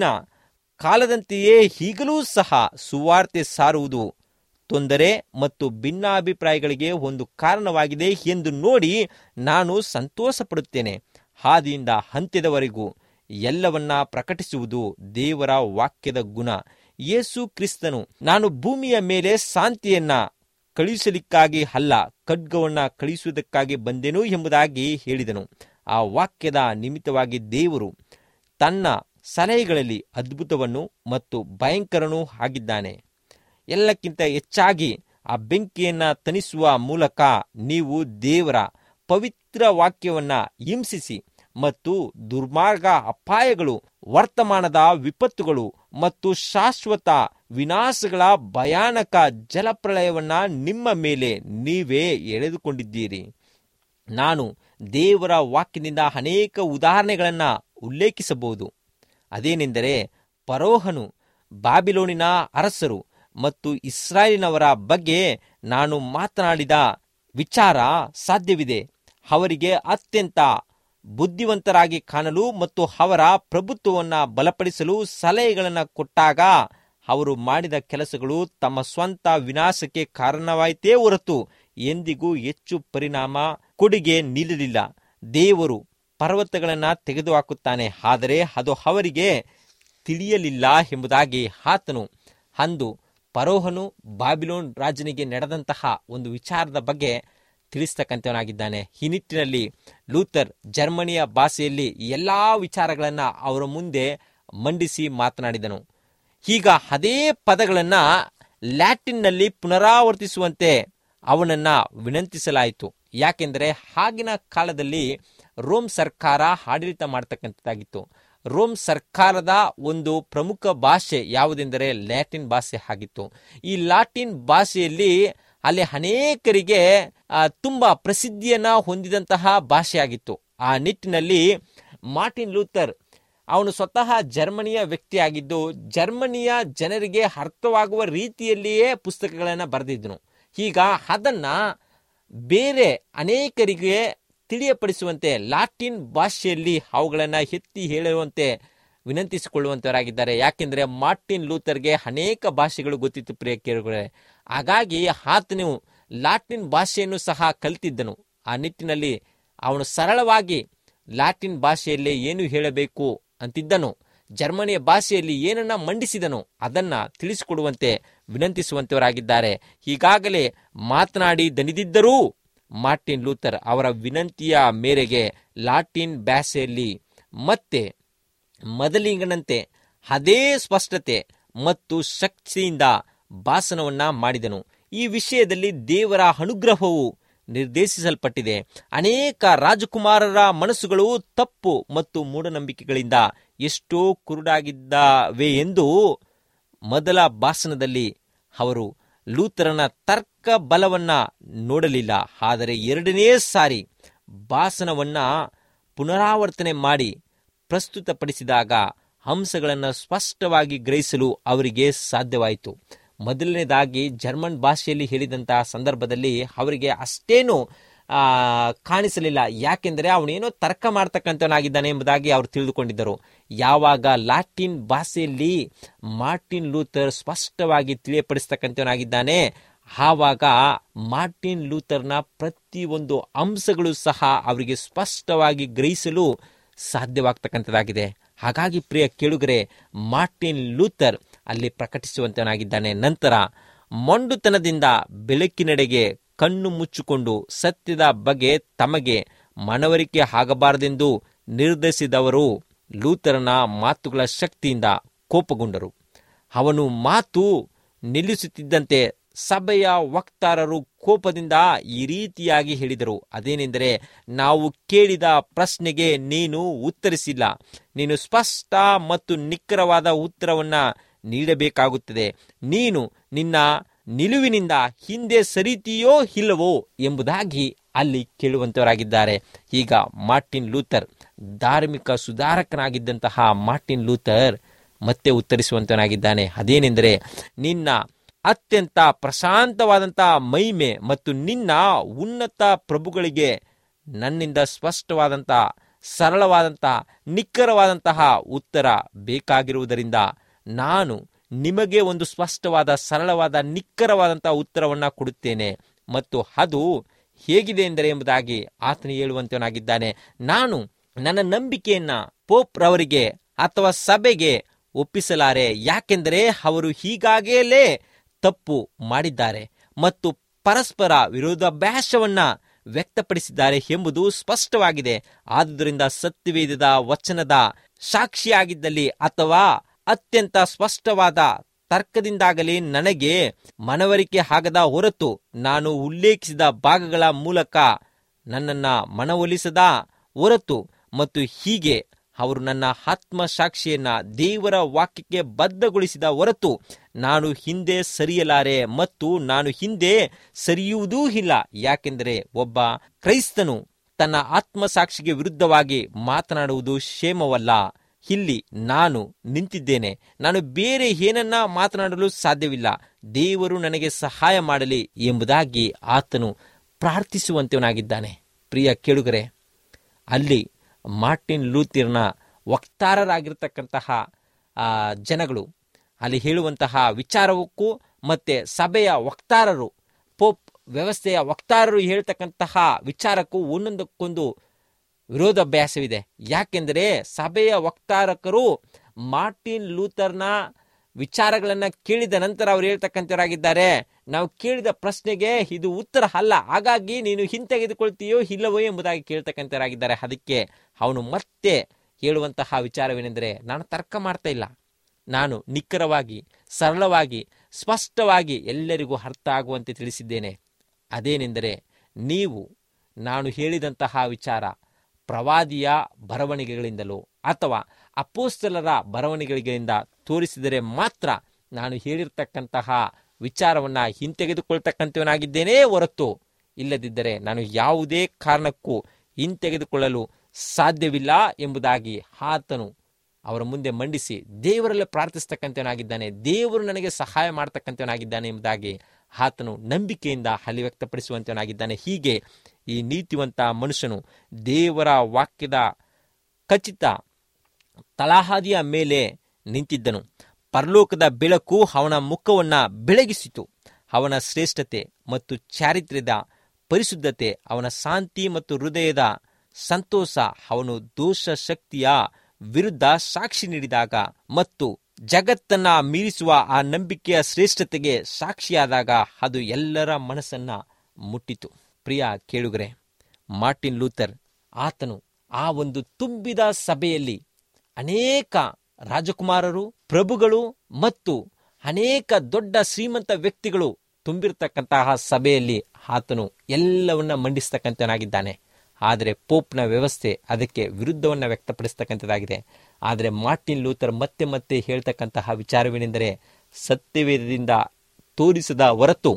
ಕಾಲದಂತೆಯೇ ಈಗಲೂ ಸಹ ಸುವಾರ್ತೆ ಸಾರುವುದು ತೊಂದರೆ ಮತ್ತು ಭಿನ್ನಾಭಿಪ್ರಾಯಗಳಿಗೆ ಒಂದು ಕಾರಣವಾಗಿದೆ ಎಂದು ನೋಡಿ ನಾನು ಸಂತೋಷ ಪಡುತ್ತೇನೆ ಹಾದಿಯಿಂದ ಅಂತ್ಯದವರೆಗೂ ಎಲ್ಲವನ್ನ ಪ್ರಕಟಿಸುವುದು ದೇವರ ವಾಕ್ಯದ ಗುಣ ಯೇಸು ಕ್ರಿಸ್ತನು ನಾನು ಭೂಮಿಯ ಮೇಲೆ ಶಾಂತಿಯನ್ನ ಕಳುಹಿಸಲಿಕ್ಕಾಗಿ ಅಲ್ಲ ಖಡ್ಗವನ್ನ ಕಳುಹಿಸುವುದಕ್ಕಾಗಿ ಬಂದೆನು ಎಂಬುದಾಗಿ ಹೇಳಿದನು ಆ ವಾಕ್ಯದ ನಿಮಿತ್ತವಾಗಿ ದೇವರು ತನ್ನ ಸಲಹೆಗಳಲ್ಲಿ ಅದ್ಭುತವನ್ನು ಮತ್ತು ಭಯಂಕರನೂ ಆಗಿದ್ದಾನೆ ಎಲ್ಲಕ್ಕಿಂತ ಹೆಚ್ಚಾಗಿ ಆ ಬೆಂಕಿಯನ್ನ ತಣಿಸುವ ಮೂಲಕ ನೀವು ದೇವರ ಪವಿತ್ರ ವಾಕ್ಯವನ್ನ ಹಿಂಸಿಸಿ ಮತ್ತು ದುರ್ಮಾರ್ಗ ಅಪಾಯಗಳು ವರ್ತಮಾನದ ವಿಪತ್ತುಗಳು ಮತ್ತು ಶಾಶ್ವತ ವಿನಾಶಗಳ ಭಯಾನಕ ಜಲಪ್ರಳಯವನ್ನ ನಿಮ್ಮ ಮೇಲೆ ನೀವೇ ಎಳೆದುಕೊಂಡಿದ್ದೀರಿ ನಾನು ದೇವರ ವಾಕ್ಯದಿಂದ ಅನೇಕ ಉದಾಹರಣೆಗಳನ್ನು ಉಲ್ಲೇಖಿಸಬಹುದು ಅದೇನೆಂದರೆ ಪರೋಹನು ಬಾಬಿಲೋನಿನ ಅರಸರು ಮತ್ತು ಇಸ್ರಾಯೇಲಿನವರ ಬಗ್ಗೆ ನಾನು ಮಾತನಾಡಿದ ವಿಚಾರ ಸಾಧ್ಯವಿದೆ ಅವರಿಗೆ ಅತ್ಯಂತ ಬುದ್ಧಿವಂತರಾಗಿ ಕಾಣಲು ಮತ್ತು ಅವರ ಪ್ರಭುತ್ವವನ್ನು ಬಲಪಡಿಸಲು ಸಲಹೆಗಳನ್ನು ಕೊಟ್ಟಾಗ ಅವರು ಮಾಡಿದ ಕೆಲಸಗಳು ತಮ್ಮ ಸ್ವಂತ ವಿನಾಶಕ್ಕೆ ಕಾರಣವಾಯಿತೇ ಹೊರತು ಎಂದಿಗೂ ಹೆಚ್ಚು ಪರಿಣಾಮ ಕೊಡುಗೆ ನೀಡಲಿಲ್ಲ ದೇವರು ಪರ್ವತಗಳನ್ನು ತೆಗೆದುಹಾಕುತ್ತಾನೆ ಆದರೆ ಅದು ಅವರಿಗೆ ತಿಳಿಯಲಿಲ್ಲ ಎಂಬುದಾಗಿ ಆತನು ಅಂದು ಪರೋಹನು ಬಾಬಿಲೋನ್ ರಾಜನಿಗೆ ನಡೆದಂತಹ ಒಂದು ವಿಚಾರದ ಬಗ್ಗೆ ತಿಳಿಸ್ತಕ್ಕಂಥವನಾಗಿದ್ದಾನೆ ಈ ನಿಟ್ಟಿನಲ್ಲಿ ಲೂಥರ್ ಜರ್ಮನಿಯ ಭಾಷೆಯಲ್ಲಿ ಎಲ್ಲ ವಿಚಾರಗಳನ್ನು ಅವರ ಮುಂದೆ ಮಂಡಿಸಿ ಮಾತನಾಡಿದನು ಈಗ ಅದೇ ಪದಗಳನ್ನು ಲ್ಯಾಟಿನ್ನಲ್ಲಿ ಪುನರಾವರ್ತಿಸುವಂತೆ ಅವನನ್ನ ವಿನಂತಿಸಲಾಯಿತು ಯಾಕೆಂದರೆ ಆಗಿನ ಕಾಲದಲ್ಲಿ ರೋಮ್ ಸರ್ಕಾರ ಆಡಳಿತ ಮಾಡ್ತಕ್ಕಂಥದ್ದಾಗಿತ್ತು ರೋಮ್ ಸರ್ಕಾರದ ಒಂದು ಪ್ರಮುಖ ಭಾಷೆ ಯಾವುದೆಂದರೆ ಲ್ಯಾಟಿನ್ ಭಾಷೆ ಆಗಿತ್ತು ಈ ಲ್ಯಾಟಿನ್ ಭಾಷೆಯಲ್ಲಿ ಅಲ್ಲಿ ಅನೇಕರಿಗೆ ಆ, ತುಂಬಾ ಪ್ರಸಿದ್ಧಿಯನ್ನ ಹೊಂದಿದಂತಹ ಭಾಷೆಯಾಗಿತ್ತು ಆ ನಿಟ್ಟಿನಲ್ಲಿ ಮಾರ್ಟಿನ್ ಲೂಥರ್ ಅವನು ಸ್ವತಃ ಜರ್ಮನಿಯ ವ್ಯಕ್ತಿಯಾಗಿದ್ದು ಜರ್ಮನಿಯ ಜನರಿಗೆ ಅರ್ಥವಾಗುವ ರೀತಿಯಲ್ಲಿಯೇ ಪುಸ್ತಕಗಳನ್ನು ಬರೆದಿದ್ದನು ಈಗ ಅದನ್ನ ಬೇರೆ ಅನೇಕರಿಗೆ ತಿಳಿಯಪಡಿಸುವಂತೆ ಲಾಟಿನ್ ಭಾಷೆಯಲ್ಲಿ ಅವುಗಳನ್ನು ಎತ್ತಿ ಹೇಳುವಂತೆ ವಿನಂತಿಸಿಕೊಳ್ಳುವಂತವರಾಗಿದ್ದಾರೆ ಯಾಕೆಂದರೆ ಮಾರ್ಟಿನ್ ಲೂಥರ್ಗೆ ಅನೇಕ ಭಾಷೆಗಳು ಗೊತ್ತಿತ್ತು ಪ್ರಿಯ ಕೇಳುಗರೆ ಹಾಗಾಗಿ ಆತನು ಲಾಟಿನ್ ಭಾಷೆಯನ್ನು ಸಹ ಕಲಿತಿದ್ದನು ಆ ನಿಟ್ಟಿನಲ್ಲಿ ಅವನು ಸರಳವಾಗಿ ಲ್ಯಾಟಿನ್ ಭಾಷೆಯಲ್ಲಿ ಏನು ಹೇಳಬೇಕು ಅಂತಿದ್ದನು ಜರ್ಮನಿಯ ಭಾಷೆಯಲ್ಲಿ ಏನನ್ನ ಮಂಡಿಸಿದನು ಅದನ್ನ ತಿಳಿಸಿಕೊಡುವಂತೆ ವಿನಂತಿಸುವಂತವರಾಗಿದ್ದಾರೆ ಈಗಾಗಲೇ ಮಾತನಾಡಿ ದಣಿದಿದ್ದರೂ ಮಾರ್ಟಿನ್ ಲೂಥರ್ ಅವರ ವಿನಂತಿಯ ಮೇರೆಗೆ ಲಾಟಿನ್ ಭಾಷೆಯಲ್ಲಿ ಮತ್ತೆ ಮೊದಲಿಗನಂತೆ ಅದೇ ಸ್ಪಷ್ಟತೆ ಮತ್ತು ಶಕ್ತಿಯಿಂದ ಭಾಷಣವನ್ನ ಮಾಡಿದನು ಈ ವಿಷಯದಲ್ಲಿ ದೇವರ ಅನುಗ್ರಹವು ನಿರ್ದೇಶಿಸಲ್ಪಟ್ಟಿದೆ ಅನೇಕ ರಾಜಕುಮಾರರ ಮನಸ್ಸುಗಳು ತಪ್ಪು ಮತ್ತು ಮೂಢನಂಬಿಕೆಗಳಿಂದ ಎಷ್ಟೋ ಕುರುಡಾಗಿದ್ದಾವೆ ಎಂದು ಮೊದಲ ಭಾಷಣದಲ್ಲಿ ಅವರು ಲೂಥರನ ತರ್ಕ ಬಲವನ್ನ ನೋಡಲಿಲ್ಲ ಆದರೆ ಎರಡನೇ ಸಾರಿ ಭಾಷಣವನ್ನ ಪುನರಾವರ್ತನೆ ಮಾಡಿ ಪ್ರಸ್ತುತಪಡಿಸಿದಾಗ ಅಂಶಗಳನ್ನು ಸ್ಪಷ್ಟವಾಗಿ ಗ್ರಹಿಸಲು ಅವರಿಗೆ ಸಾಧ್ಯವಾಯಿತು ಮೊದಲನೇದಾಗಿ ಜರ್ಮನ್ ಭಾಷೆಯಲ್ಲಿ ಹೇಳಿದಂತಹ ಸಂದರ್ಭದಲ್ಲಿ ಅವರಿಗೆ ಅಷ್ಟೇನು ಆ, ಕಾಣಿಸಲಿಲ್ಲ ಯಾಕೆಂದರೆ ಅವನೇನೋ ತರ್ಕ ಮಾಡ್ತಕ್ಕಂಥವನಾಗಿದ್ದಾನೆ ಎಂಬುದಾಗಿ ಅವರು ತಿಳಿದುಕೊಂಡಿದ್ದರು ಯಾವಾಗ ಲಾಟಿನ್ ಭಾಷೆಯಲ್ಲಿ ಮಾರ್ಟಿನ್ ಲೂಥರ್ ಸ್ಪಷ್ಟವಾಗಿ ತಿಳಿಯಪಡಿಸ್ತಕ್ಕಂಥವನಾಗಿದ್ದಾನೆ ಆವಾಗ ಮಾರ್ಟಿನ್ ಲೂಥರ್ನ ಪ್ರತಿಯೊಂದು ಅಂಶಗಳು ಸಹ ಅವರಿಗೆ ಸ್ಪಷ್ಟವಾಗಿ ಗ್ರಹಿಸಲು ಸಾಧ್ಯವಾಗ್ತಕ್ಕಂಥದ್ದಾಗಿದೆ ಹಾಗಾಗಿ ಪ್ರಿಯ ಕೇಳುಗರೆ ಮಾರ್ಟಿನ್ ಲೂಥರ್ ಅಲ್ಲಿ ಪ್ರಕಟಿಸುವಂತನಾಗಿದ್ದಾನೆ ನಂತರ ಮೊಂಡುತನದಿಂದ ಬೆಳಕಿನೆಡೆಗೆ ಕಣ್ಣು ಮುಚ್ಚಿಕೊಂಡು ಸತ್ಯದ ಬಗ್ಗೆ ತಮಗೆ ಮನವರಿಕೆ ಆಗಬಾರದೆಂದು ನಿರ್ಧರಿಸಿದವರು ಲೂಥರನ ಮಾತುಗಳ ಶಕ್ತಿಯಿಂದ ಕೋಪಗೊಂಡರು ಅವನು ಮಾತು ನಿಲ್ಲಿಸುತ್ತಿದ್ದಂತೆ ಸಭೆಯ ವಕ್ತಾರರು ಕೋಪದಿಂದ ಈ ರೀತಿಯಾಗಿ ಹೇಳಿದರು ಅದೇನೆಂದರೆ ನಾವು ಕೇಳಿದ ಪ್ರಶ್ನೆಗೆ ನೀನು ಉತ್ತರಿಸಿಲ್ಲ ನೀನು ಸ್ಪಷ್ಟ ಮತ್ತು ನಿಖರವಾದ ಉತ್ತರವನ್ನ ನೀಡಬೇಕಾಗುತ್ತದೆ ನೀನು ನಿನ್ನ ನಿಲುವಿನಿಂದ ಹಿಂದೆ ಸರಿತೀಯೋ ಇಲ್ಲವೋ ಎಂಬುದಾಗಿ ಅಲ್ಲಿ ಕೇಳುವಂತವರಾಗಿದ್ದಾರೆ ಈಗ ಮಾರ್ಟಿನ್ ಲೂಥರ್ ಧಾರ್ಮಿಕ ಸುಧಾರಕನಾಗಿದ್ದಂತಹ ಮಾರ್ಟಿನ್ ಲೂಥರ್ ಮತ್ತೆ ಉತ್ತರಿಸುವಂತನಾಗಿದ್ದಾನೆ ಅದೇನೆಂದರೆ ನಿನ್ನ ಅತ್ಯಂತ ಪ್ರಶಾಂತವಾದಂತಹ ಮಹಿಮೆ ಮತ್ತು ನಿನ್ನ ಉನ್ನತ ಪ್ರಭುಗಳಿಗೆ ನನ್ನಿಂದ ಸ್ಪಷ್ಟವಾದಂತಹ ಸರಳವಾದಂತಹ ನಿಖರವಾದಂತಹ ಉತ್ತರ ಬೇಕಾಗಿರುವುದರಿಂದ ನಾನು ನಿಮಗೆ ಒಂದು ಸ್ಪಷ್ಟವಾದ ಸರಳವಾದ ನಿಖರವಾದಂತಹ ಉತ್ತರವನ್ನ ಕೊಡುತ್ತೇನೆ ಮತ್ತು ಅದು ಹೇಗಿದೆ ಎಂದರೆ ಎಂಬುದಾಗಿ ಆತನು ಹೇಳುವಂತವನಾಗಿದ್ದಾನೆ ನಾನು ನನ್ನ ನಂಬಿಕೆಯನ್ನ ಪೋಪ್ ರವರಿಗೆ ಅಥವಾ ಸಭೆಗೆ ಒಪ್ಪಿಸಲಾರೆ ಯಾಕೆಂದರೆ ಅವರು ಹೀಗಾಗಲೇ ತಪ್ಪು ಮಾಡಿದ್ದಾರೆ ಮತ್ತು ಪರಸ್ಪರ ವಿರೋಧಾಭ್ಯಾಸವನ್ನ ವ್ಯಕ್ತಪಡಿಸಿದ್ದಾರೆ ಎಂಬುದು ಸ್ಪಷ್ಟವಾಗಿದೆ ಆದುದರಿಂದ ಸತ್ಯವೇದದ ವಚನದ ಸಾಕ್ಷಿಯಾಗಿದ್ದಲ್ಲಿ ಅಥವಾ ಅತ್ಯಂತ ಸ್ಪಷ್ಟವಾದ ತರ್ಕದಿಂದಾಗಲಿ ನನಗೆ ಮನವರಿಕೆ ಆಗದ ಹೊರತು ನಾನು ಉಲ್ಲೇಖಿಸಿದ ಭಾಗಗಳ ಮೂಲಕ ನನ್ನನ್ನ ಮನವೊಲಿಸದ ಹೊರತು ಮತ್ತು ಹೀಗೆ ಅವರು ನನ್ನ ಆತ್ಮಸಾಕ್ಷಿಯನ್ನ ದೇವರ ವಾಕ್ಯಕ್ಕೆ ಬದ್ಧಗೊಳಿಸಿದ ಹೊರತು ನಾನು ಹಿಂದೆ ಸರಿಯಲಾರೆ ಮತ್ತು ನಾನು ಹಿಂದೆ ಸರಿಯುವುದೂ ಇಲ್ಲ ಯಾಕೆಂದರೆ ಒಬ್ಬ ಕ್ರೈಸ್ತನು ತನ್ನ ಆತ್ಮಸಾಕ್ಷಿಗೆ ವಿರುದ್ಧವಾಗಿ ಮಾತನಾಡುವುದು ಕ್ಷೇಮವಲ್ಲ ಇಲ್ಲಿ ನಾನು ನಿಂತಿದ್ದೇನೆ ನಾನು ಬೇರೆ ಏನನ್ನ ಮಾತನಾಡಲು ಸಾಧ್ಯವಿಲ್ಲ ದೇವರು ನನಗೆ ಸಹಾಯ ಮಾಡಲಿ ಎಂಬುದಾಗಿ ಆತನು ಪ್ರಾರ್ಥಿಸುವಂತವನಾಗಿದ್ದಾನೆ ಪ್ರಿಯ ಕೇಳುಗರೆ ಅಲ್ಲಿ ಮಾರ್ಟಿನ್ ಲೂಥಿರ್ನ ವಕ್ತಾರರಾಗಿರ್ತಕ್ಕಂತಹ ಆ, ಜನಗಳು ಅಲ್ಲಿ ಹೇಳುವಂತಹ ವಿಚಾರಕ್ಕೂ ಮತ್ತೆ ಸಭೆಯ ವಕ್ತಾರರು ಪೋಪ್ ವ್ಯವಸ್ಥೆಯ ವಕ್ತಾರರು ಹೇಳ್ತಕ್ಕಂತಹ ವಿಚಾರಕ್ಕೂ ಒಂದೊಂದಕ್ಕೊಂದು ವಿರೋಧಾಭ್ಯಾಸವಿದೆ ಯಾಕೆಂದರೆ ಸಭೆಯ ವಕ್ತಾರಕರು ಮಾರ್ಟಿನ್ ಲೂಥರ್ನ ವಿಚಾರಗಳನ್ನ ಕೇಳಿದ ನಂತರ ಅವ್ರು ಹೇಳ್ತಕ್ಕಂಥವರಾಗಿದ್ದಾರೆ ನಾವು ಕೇಳಿದ ಪ್ರಶ್ನೆಗೆ ಇದು ಉತ್ತರ ಅಲ್ಲ ಹಾಗಾಗಿ ನೀನು ಹಿಂತೆಗೆದುಕೊಳ್ತೀಯೋ ಇಲ್ಲವೋ ಎಂಬುದಾಗಿ ಕೇಳ್ತಕ್ಕಂಥವರಾಗಿದ್ದಾರೆ ಅದಕ್ಕೆ ಅವನು ಮತ್ತೆ ಹೇಳುವಂತಹ ವಿಚಾರವೇನೆಂದರೆ ನಾನು ತರ್ಕ ಮಾಡ್ತಾ ಇಲ್ಲ ನಾನು ನಿಖರವಾಗಿ ಸರಳವಾಗಿ ಸ್ಪಷ್ಟವಾಗಿ ಎಲ್ಲರಿಗೂ ಅರ್ಥ ಆಗುವಂತೆ ತಿಳಿಸಿದ್ದೇನೆ ಅದೇನೆಂದರೆ ನೀವು ನಾನು ಹೇಳಿದಂತಹ ವಿಚಾರ ಪ್ರವಾದಿಯ ಬರವಣಿಗೆಗಳಿಂದಲೋ ಅಥವಾ ಅಪೋಸ್ತಲರ ಬರವಣಿಗೆಗಳಿಂದ ತೋರಿಸಿದರೆ ಮಾತ್ರ ನಾನು ಹೇಳಿರ್ತಕ್ಕಂತಹ ವಿಚಾರವನ್ನ ಹಿಂತೆಗೆದುಕೊಳ್ತಕ್ಕಂಥವನಾಗಿದ್ದೇನೇ ಹೊರತು ಇಲ್ಲದಿದ್ದರೆ ನಾನು ಯಾವುದೇ ಕಾರಣಕ್ಕೂ ಹಿಂತೆಗೆದುಕೊಳ್ಳಲು ಸಾಧ್ಯವಿಲ್ಲ ಎಂಬುದಾಗಿ ಆತನು ಅವರ ಮುಂದೆ ಮಂಡಿಸಿ ದೇವರಲ್ಲೇ ಪ್ರಾರ್ಥಿಸ್ತಕ್ಕಂಥವನಾಗಿದ್ದಾನೆ ದೇವರು ನನಗೆ ಸಹಾಯ ಮಾಡ್ತಕ್ಕಂಥವನಾಗಿದ್ದಾನೆ ಎಂಬುದಾಗಿ ಆತನು ನಂಬಿಕೆಯಿಂದ ಅಲ್ಲಿ ವ್ಯಕ್ತಪಡಿಸುವಂತವನಾಗಿದ್ದಾನೆ ಹೀಗೆ ಈ ನೀತಿವಂತ ಮನುಷ್ಯನು ದೇವರ ವಾಕ್ಯದ ಖಚಿತ ತಳಹದಿಯ ಮೇಲೆ ನಿಂತಿದ್ದನು ಪರಲೋಕದ ಬೆಳಕು ಅವನ ಮುಖವನ್ನ ಬೆಳಗಿಸಿತು ಅವನ ಶ್ರೇಷ್ಠತೆ ಮತ್ತು ಚಾರಿತ್ರ್ಯದ ಪರಿಶುದ್ಧತೆ ಅವನ ಶಾಂತಿ ಮತ್ತು ಹೃದಯದ ಸಂತೋಷ ಅವನು ದೋಷ ಶಕ್ತಿಯ ವಿರುದ್ಧ ಸಾಕ್ಷಿ ನೀಡಿದಾಗ ಮತ್ತು ಜಗತ್ತನ್ನ ಮೀರಿಸುವ ಆ ನಂಬಿಕೆಯ ಶ್ರೇಷ್ಠತೆಗೆ ಸಾಕ್ಷಿಯಾದಾಗ ಅದು ಎಲ್ಲರ ಮನಸ್ಸನ್ನ ಮುಟ್ಟಿತು ಪ್ರಿಯ ಕೇಳುಗರೆ ಮಾರ್ಟಿನ್ ಲೂಥರ್ ಆತನು ಆ ಒಂದು ತುಂಬಿದ ಸಭೆಯಲ್ಲಿ ಅನೇಕ ರಾಜಕುಮಾರರು ಪ್ರಭುಗಳು ಮತ್ತು ಅನೇಕ ದೊಡ್ಡ ಶ್ರೀಮಂತ ವ್ಯಕ್ತಿಗಳು ತುಂಬಿರ್ತಕ್ಕಂತಹ ಸಭೆಯಲ್ಲಿ ಆತನು ಎಲ್ಲವನ್ನ ಮಂಡಿಸ್ತಕ್ಕಂಥನಾಗಿದ್ದಾನೆ ಆದರೆ ಪೋಪ್ನ ವ್ಯವಸ್ಥೆ ಅದಕ್ಕೆ ವಿರುದ್ಧವನ್ನ ವ್ಯಕ್ತಪಡಿಸ್ತಕ್ಕಂಥದ್ದಾಗಿದೆ ಆದರೆ ಮಾರ್ಟಿನ್ ಲೂಥರ್ ಮತ್ತೆ ಮತ್ತೆ ಹೇಳ್ತಕ್ಕಂತಹ ವಿಚಾರವೇನೆಂದರೆ ಸತ್ಯವೇದದಿಂದ ತೋರಿಸದ ಹೊರತು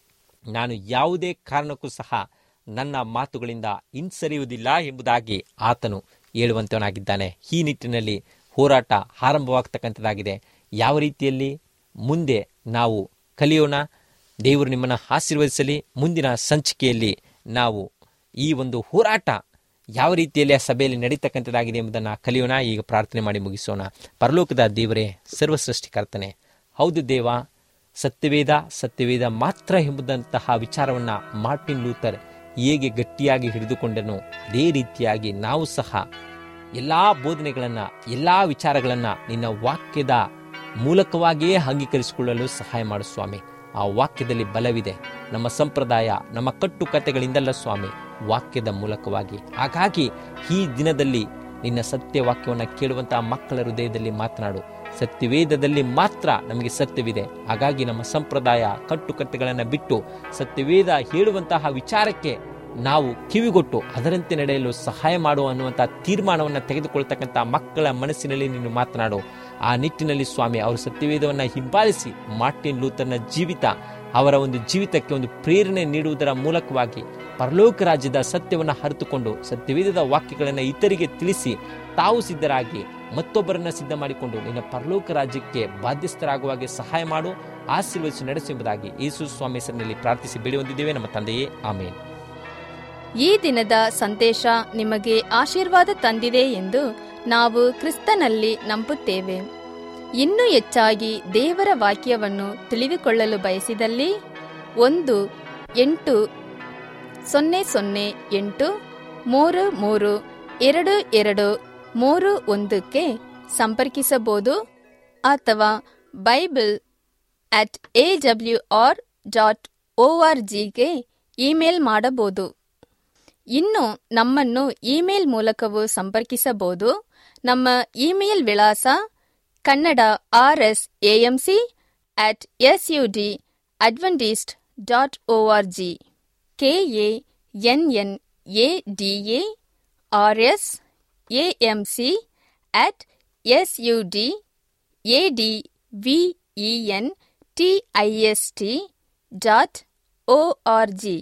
ನಾನು ಯಾವುದೇ ಕಾರಣಕ್ಕೂ ಸಹ ನನ್ನ ಮಾತುಗಳಿಂದ ಹಿಂಸರಿಯುವುದಿಲ್ಲ ಎಂಬುದಾಗಿ ಆತನು ಹೇಳುವಂತವನಾಗಿದ್ದಾನೆ ಈ ನಿಟ್ಟಿನಲ್ಲಿ ಹೋರಾಟ ಆರಂಭವಾಗ್ತಕ್ಕಂಥದ್ದಾಗಿದೆ ಯಾವ ರೀತಿಯಲ್ಲಿ ಮುಂದೆ ನಾವು ಕಲಿಯೋಣ ದೇವರು ನಿಮ್ಮನ್ನು ಆಶೀರ್ವದಿಸಲಿ ಮುಂದಿನ ಸಂಚಿಕೆಯಲ್ಲಿ ನಾವು ಈ ಒಂದು ಹೋರಾಟ ಯಾವ ರೀತಿಯಲ್ಲಿ ಆ ಸಭೆಯಲ್ಲಿ ನಡೀತಕ್ಕಂಥದ್ದಾಗಿದೆ ಎಂಬುದನ್ನು ಕಲಿಯೋಣ ಈಗ ಪ್ರಾರ್ಥನೆ ಮಾಡಿ ಮುಗಿಸೋಣ ಪರಲೋಕದ ದೇವರೇ ಸರ್ವಸೃಷ್ಟಿಕರ್ತನೆ ಹೌದು ದೇವ ಸತ್ಯವೇದ ಸತ್ಯವೇದ ಮಾತ್ರ ಎಂಬುದಂತಹ ವಿಚಾರವನ್ನ ಮಾರ್ಟಿನ್ ಲೂಥರ್ ಹೇಗೆ ಗಟ್ಟಿಯಾಗಿ ಹಿಡಿದುಕೊಂಡನು ಅದೇ ರೀತಿಯಾಗಿ ನಾವು ಸಹ ಎಲ್ಲಾ ಬೋಧನೆಗಳನ್ನ ಎಲ್ಲಾ ವಿಚಾರಗಳನ್ನ ನಿನ್ನ ವಾಕ್ಯದ ಮೂಲಕವಾಗಿಯೇ ಅಂಗೀಕರಿಸಿಕೊಳ್ಳಲು ಸಹಾಯ ಮಾಡು ಸ್ವಾಮಿ ಆ ವಾಕ್ಯದಲ್ಲಿ ಬಲವಿದೆ ನಮ್ಮ ಸಂಪ್ರದಾಯ ನಮ್ಮ ಕಟ್ಟುಕತೆಗಳಿಂದಲ್ಲ ಸ್ವಾಮಿ ವಾಕ್ಯದ ಮೂಲಕವಾಗಿ ಹಾಗಾಗಿ ಈ ದಿನದಲ್ಲಿ ನಿನ್ನ ಸತ್ಯವಾಕ್ಯವನ್ನು ಕೇಳುವಂತಹ ಮಕ್ಕಳ ಹೃದಯದಲ್ಲಿ ಮಾತನಾಡು ಸತ್ಯವೇದದಲ್ಲಿ ಮಾತ್ರ ನಮಗೆ ಸತ್ಯವಿದೆ ಹಾಗಾಗಿ ನಮ್ಮ ಸಂಪ್ರದಾಯ ಕಟ್ಟುಕಟ್ಟೆಗಳನ್ನು ಬಿಟ್ಟು ಸತ್ಯವೇದ ಹೇಳುವಂತಹ ವಿಚಾರಕ್ಕೆ ನಾವು ಕಿವಿಗೊಟ್ಟು ಅದರಂತೆ ನಡೆಯಲು ಸಹಾಯ ಮಾಡುವ ಅನ್ನುವಂತಹ ತೀರ್ಮಾನವನ್ನು ತೆಗೆದುಕೊಳ್ತಕ್ಕಂಥ ಮಕ್ಕಳ ಮನಸ್ಸಿನಲ್ಲಿ ನೀನು ಮಾತನಾಡು ಆ ನಿಟ್ಟಿನಲ್ಲಿ ಸ್ವಾಮಿ ಅವರು ಸತ್ಯವೇದವನ್ನು ಹಿಂಬಾಲಿಸಿ ಮಾರ್ಟಿನ್ ಲೂಥರ್ನ ಜೀವಿತ ಅವರ ಒಂದು ಜೀವಿತಕ್ಕೆ ಒಂದು ಪ್ರೇರಣೆ ನೀಡುವುದರ ಮೂಲಕವಾಗಿ ಪರಲೋಕ ರಾಜ್ಯದ ಸತ್ಯವನ್ನು ಅರಿತುಕೊಂಡು ಸತ್ಯವೇದದ ವಾಕ್ಯಗಳನ್ನು ಇತರಿಗೆ ತಿಳಿಸಿ ತಾವು ಸಿದ್ಧರಾಗಿ ಮತ್ತೊಬ್ಬರನ್ನ ಸಿದ್ಧ ಮಾಡಿಕೊಂಡು ನಿನ್ನ ಪರಲೋಕ ರಾಜ್ಯಕ್ಕೆ ಬಾಧ್ಯಸ್ಥರಾಗುವಾಗೆ ಸಹಾಯ ಮಾಡು ಆಶೀರ್ವದಿಸಿ ನಡೆಸು ಎಂಬುದಾಗಿ ಯೇಸು ಸ್ವಾಮಿ ಹೆಸರಿನಲ್ಲಿ ಪ್ರಾರ್ಥಿಸಿ ಬೇಡಿ ಹೊಂದಿದ್ದೇವೆ ನಮ್ಮ ತಂದೆಯೇ ಆಮೇಲೆ ಈ ದಿನದ ಸಂದೇಶ ನಿಮಗೆ ಆಶೀರ್ವಾದ ತಂದಿದೆ ಎಂದು ನಾವು ಕ್ರಿಸ್ತನಲ್ಲಿ ನಂಬುತ್ತೇವೆ ಇನ್ನೂ ಹೆಚ್ಚಾಗಿ ದೇವರ ವಾಕ್ಯವನ್ನು ತಿಳಿದುಕೊಳ್ಳಲು ಬಯಸಿದಲ್ಲಿ ಒಂದು ಎಂಟು ಸೊನ್ನೆ ಸೊನ್ನೆ ಎಂಟು ಮೂರು ಮೂರು ಎರಡು ಎರಡು ಮೂರು ಒಂದಕ್ಕೆ ಸಂಪರ್ಕಿಸಬಹುದು ಅಥವಾ bible at A W R dot O R ಜಿಗೆ ಇಮೇಲ್ ಮಾಡಬಹುದು ಇನ್ನು ನಮ್ಮನ್ನು ಇಮೇಲ್ ಮೂಲಕವೂ ಸಂಪರ್ಕಿಸಬಹುದು ನಮ್ಮ ಇಮೇಲ್ ವಿಳಾಸ Kannada R S AMC at S U D Adventist dot O R G K A N N A D A R S AM C at S U D A D V E N T I S T dot O R G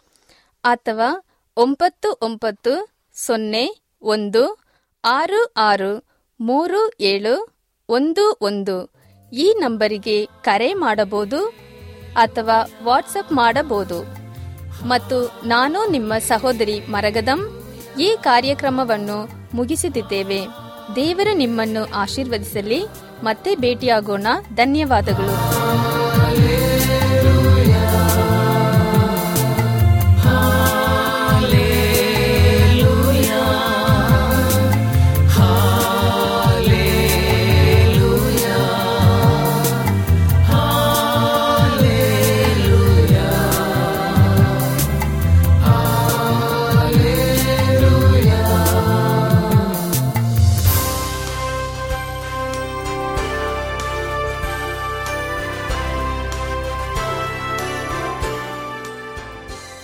ಅಥವಾ ಒಂಬತ್ತು ಒಂಬತ್ತು ಸೊನ್ನೆ ಒಂದು ಆರು ಆರು ಮೂರು ಏಳು ಒಂದು ಒಂದು ಈ ನಂಬರಿಗೆ ಕರೆ ಮಾಡಬಹುದು ಅಥವಾ ವಾಟ್ಸಪ್ ಮಾಡಬಹುದು ಮತ್ತು ನಾನು ನಿಮ್ಮ ಸಹೋದರಿ ಮರಗದಂ ಈ ಕಾರ್ಯಕ್ರಮವನ್ನು ಮುಗಿಸುತ್ತಿದ್ದೇವೆ ದೇವರು ನಿಮ್ಮನ್ನು ಆಶೀರ್ವದಿಸಲಿ ಮತ್ತೆ ಭೇಟಿಯಾಗೋಣ ಧನ್ಯವಾದಗಳು